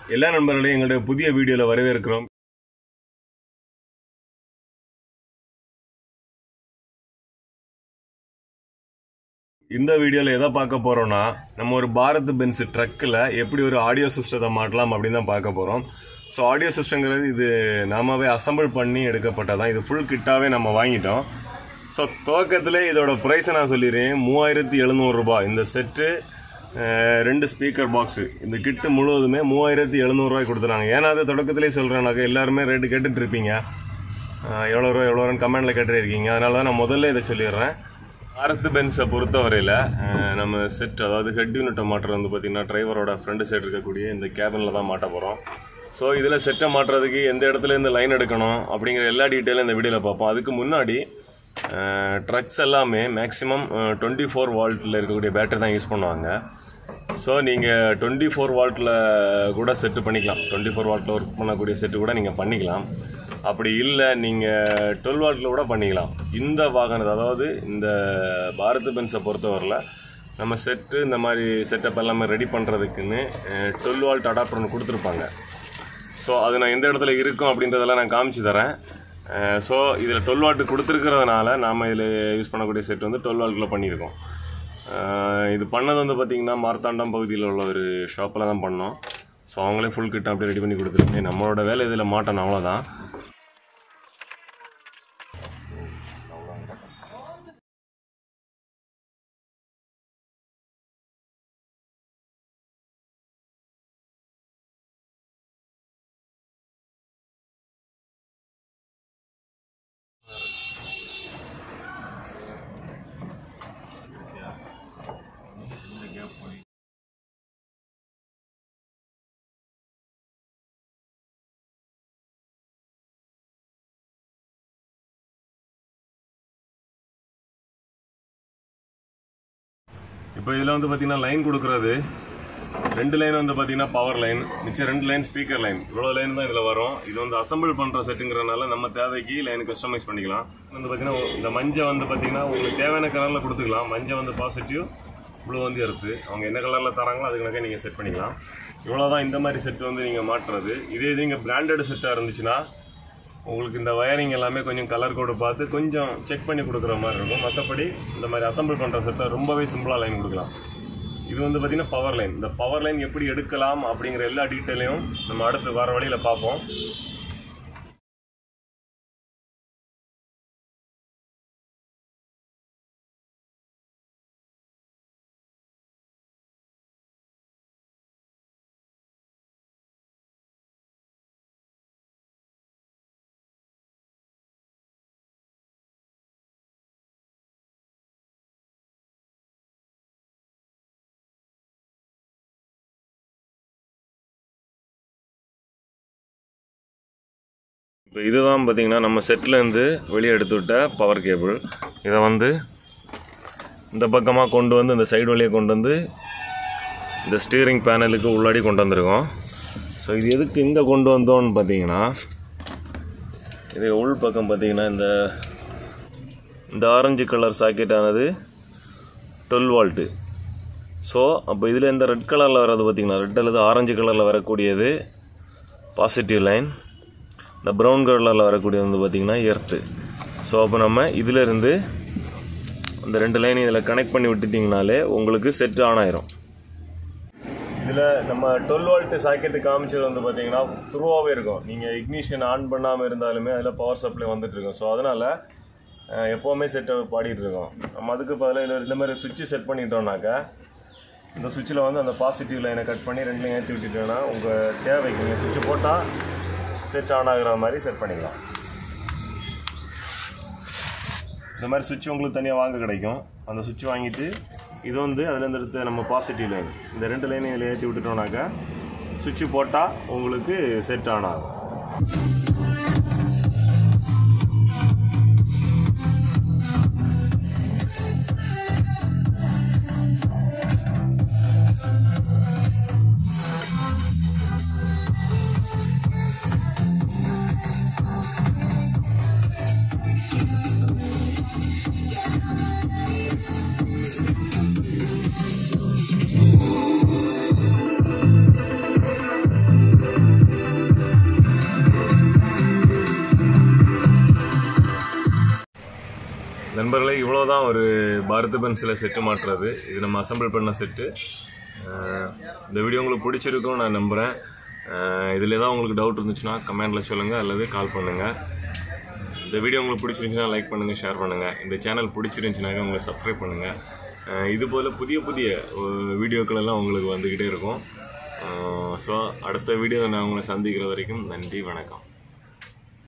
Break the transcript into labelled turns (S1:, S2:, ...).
S1: எல்லா நண்பர்களையும் எங்களுடைய புதிய வீடியோவில் வரவேற்கிறோம் இந்த வீடியோவில் எதை பார்க்க போகிறோம்னா நம்ம ஒரு பாரத் பென்ஸ் ட்ரக்கில் எப்படி ஒரு ஆடியோ சிஸ்டத்தை மாட்டலாம் அப்படின்னு தான் பார்க்க போகிறோம் ஸோ ஆடியோ சிஸ்டங்கிறது இது நாமவே அசம்பிள் பண்ணி எடுக்கப்பட்டதான் இது ஃபுல் கிட்டாகவே நம்ம வாங்கிட்டோம் ஸோ துவக்கத்தில் இதோட ப்ரைஸை நான் சொல்லிடுறேன் மூவாயிரத்தி எழுநூறுபா இந்த செட்டு ரெண்டு ஸ்பீக்கர் பாக்ஸு இந்த கிட்டு முழுவதுமே மூவாயிரத்தி எழுநூறுவாய் கொடுத்துறாங்க ஏன்னா அது தொடக்கத்திலே சொல்கிறேன்னாக்கா எல்லாருமே ரேட்டு கேட்டுட்டு இருப்பீங்க அஹ் எவ்வளோ ரூபா எவ்வளோ ரூபான்னு கமெண்ட்டில் கேட்டுருக்கீங்க அதனால தான் நான் முதல்ல இதை சொல்லிடுறேன் பாரத் பென்ஸை பொறுத்தவரையில் நம்ம செட் அதாவது ஹெட் யூனிட்டை மாட்டுறது வந்து பார்த்திங்கன்னா டிரைவரோட ஃப்ரண்ட் சைடு இருக்கக்கூடிய இந்த கேபினில் தான் மாட்ட போகிறோம் ஸோ இதில் செட்டை மாட்டுறதுக்கு எந்த இடத்துல இருந்து லைன் எடுக்கணும் அப்படிங்கிற எல்லா டீட்டெயிலும் இந்த வீடியோவில் பார்ப்போம் அதுக்கு முன்னாடி ட்ரக்ஸ் எல்லாமே மேக்ஸிமம் டுவெண்ட்டி ஃபோர் வால்ட்டில் இருக்கக்கூடிய பேட்டரி தான் யூஸ் பண்ணுவாங்க ஸோ நீங்கள் டுவெண்ட்டி ஃபோர் வால்ட்டில் கூட செட்டு பண்ணிக்கலாம் டுவெண்ட்டி ஃபோர் வால்ட்டில் ஒர்க் பண்ணக்கூடிய செட்டு கூட நீங்கள் பண்ணிக்கலாம் அப்படி இல்லை நீங்கள் டுவெல் வால்ட்டில் கூட பண்ணிக்கலாம் இந்த வாகனத்தை அதாவது இந்த பாரத் பென்ஸை பொறுத்தவரையில் நம்ம செட்டு இந்த மாதிரி செட்டப் எல்லாமே ரெடி பண்ணுறதுக்குன்னு டுவெல் வால்ட் அடாப்டர் ஒன்று கொடுத்துருப்பாங்க ஸோ அது நான் எந்த இடத்துல இருக்கும் அப்படின்றதெல்லாம் நான் காமிச்சு தரேன் ஸோ இதில் டுவெல் வால்ட் கொடுத்துருக்கிறதுனால நாம் இதில் யூஸ் பண்ணக்கூடிய செட் வந்து டுவெல் வால்ட்டில் பண்ணியிருக்கோம் அஹ் இது பண்ணது வந்து பார்த்திங்கன்னா மார்த்தாண்டம் பகுதியில் உள்ள ஒரு ஷாப்பில் தான் பண்ணோம் ஸோ அவங்களே ஃபுல் கிட் அப்படியே ரெடி பண்ணி கொடுத்துருக்கேன் நம்மளோட வேலை இதில் மாட்டணும் அவ்வளோதான் இப்போ இதில் வந்து பார்த்தீங்கன்னா லைன் கொடுக்குறது ரெண்டு லைன் வந்து பார்த்தீங்கன்னா பவர் லைன் மிச்சம் ரெண்டு லைன் ஸ்பீக்கர் லைன் இவ்வளோ லைன் தான் இதில் வரும் இது வந்து அசம்பிள் பண்ணுற செட்டுங்கிறனால நம்ம தேவைக்கு லைன் கஸ்டமைஸ் பண்ணிக்கலாம் வந்து பார்த்தீங்கன்னா இந்த மஞ்சள் வந்து பார்த்தீங்கன்னா உங்களுக்கு தேவையான கலரில் கொடுத்துக்கலாம் மஞ்சள் வந்து பாசிட்டிவ் ப்ளூ வந்து எர்த்து அவங்க என்ன கலரில் தராங்களோ அதுக்கு கணக்கே நீங்கள் செட் பண்ணிக்கலாம் இவ்வளோ தான் இந்த மாதிரி செட் வந்து நீங்கள் மாட்டுறது இதே இது இங்கே பிராண்டட் செட்டாக இருந்துச்சுன்னா உங்களுக்கு இந்த வயரிங் எல்லாமே கொஞ்சம் கலர் கோடு பார்த்து கொஞ்சம் செக் பண்ணி கொடுக்குற மாதிரி இருக்கும் மற்றபடி இந்த மாதிரி அசம்பிள் பண்ணுற செட்டை ரொம்பவே சிம்பிளாக லைன் கொடுக்கலாம் இது வந்து பார்த்திங்கன்னா பவர் லைன் இந்த பவர் லைன் எப்படி எடுக்கலாம் அப்படிங்கிற எல்லா டீட்டெயிலையும் நம்ம அடுத்து வர வழியில் பார்ப்போம் இப்போ இதுதான் பார்த்தீங்கன்னா நம்ம செட்லேருந்து வெளியே எடுத்து விட்ட பவர் கேபிள் இதை வந்து இந்த பக்கமாக கொண்டு வந்து இந்த சைடு வழியாக கொண்டு வந்து இந்த ஸ்டீரிங் பேனலுக்கு உள்ளாடி கொண்டு வந்திருக்கோம் ஸோ இது எதுக்கு இங்கே கொண்டு வந்தோம்னு பார்த்தீங்கன்னா இது உள் பக்கம் பார்த்தீங்கன்னா இந்த இந்த ஆரஞ்சு கலர் சாக்கெட் ஆனது டுவெல் வால்ட்டு ஸோ அப்போ இதில் இந்த ரெட் கலரில் வர்றது பார்த்தீங்கன்னா ரெட் அல்லது ஆரஞ்சு கலரில் வரக்கூடியது பாசிட்டிவ் லைன் இந்த ப்ரௌன் கலரில் வரக்கூடியது வந்து பார்த்திங்கன்னா எர்த்து ஸோ அப்போ நம்ம இதிலிருந்து அந்த ரெண்டு லைன் இதில் கனெக்ட் பண்ணி விட்டுட்டிங்கனாலே உங்களுக்கு செட் ஆன் ஆயிரும் இதில் நம்ம டுவெல் வோல்ட் சாக்கெட்டு காமிச்சது வந்து பார்த்தீங்கன்னா த்ரூவாகவே இருக்கும் நீங்கள் இக்னிஷன் ஆன் பண்ணாமல் இருந்தாலுமே அதில் பவர் சப்ளை வந்துட்டு இருக்கும் ஸோ அதனால் எப்போவுமே செட்டை பாடிட்டு இருக்கோம் நம்ம அதுக்கு பதிலாக இதில் இந்த மாதிரி சுவிட்சு செட் பண்ணிட்டோம்னாக்கா இந்த சுவிட்சில் வந்து அந்த பாசிட்டிவ் லைனை கட் பண்ணி ரெண்டுலையும் ஏற்றி விட்டுட்டோன்னா உங்கள் தேவைக்கு நீங்கள் சுவிட்ச் போட்டால் செட் ஆன் ஆகுற மாதிரி செட் பண்ணிக்கலாம் இந்த மாதிரி சுவிட்ச் உங்களுக்கு தனியாக வாங்க கிடைக்கும் அந்த சுவிட்ச் வாங்கிட்டு இது வந்து அதுலேருந்து எடுத்து நம்ம பாசிட்டிவ் லைன் இந்த ரெண்டு லைனையும் இதில் ஏற்றி விட்டுட்டோம்னாக்கா சுவிட்ச் போட்டால் உங்களுக்கு செட் ஆன் ஆகும் நண்பர்களே இவ்வளோதான் ஒரு பாரத் பென்சிலை செட்டு மாட்டுறது இது நம்ம அசம்பிள் பண்ண செட்டு இந்த வீடியோ உங்களுக்கு பிடிச்சிருக்கும் நான் நம்புகிறேன் இதில் ஏதாவது உங்களுக்கு டவுட் இருந்துச்சுன்னா கமெண்டில் சொல்லுங்கள் அல்லது கால் பண்ணுங்கள் இந்த வீடியோ உங்களுக்கு பிடிச்சிருந்துச்சுன்னா லைக் பண்ணுங்கள் ஷேர் பண்ணுங்கள் இந்த சேனல் பிடிச்சிருந்துச்சுனாக்க உங்களை சப்ஸ்கிரைப் பண்ணுங்கள் அஹ் இது போல் புதிய புதிய அஹ், வீடியோக்கள் எல்லாம் உங்களுக்கு வந்துக்கிட்டே இருக்கும் ஸோ அடுத்த வீடியோவில் நான் உங்களை சந்திக்கிற வரைக்கும் நன்றி வணக்கம்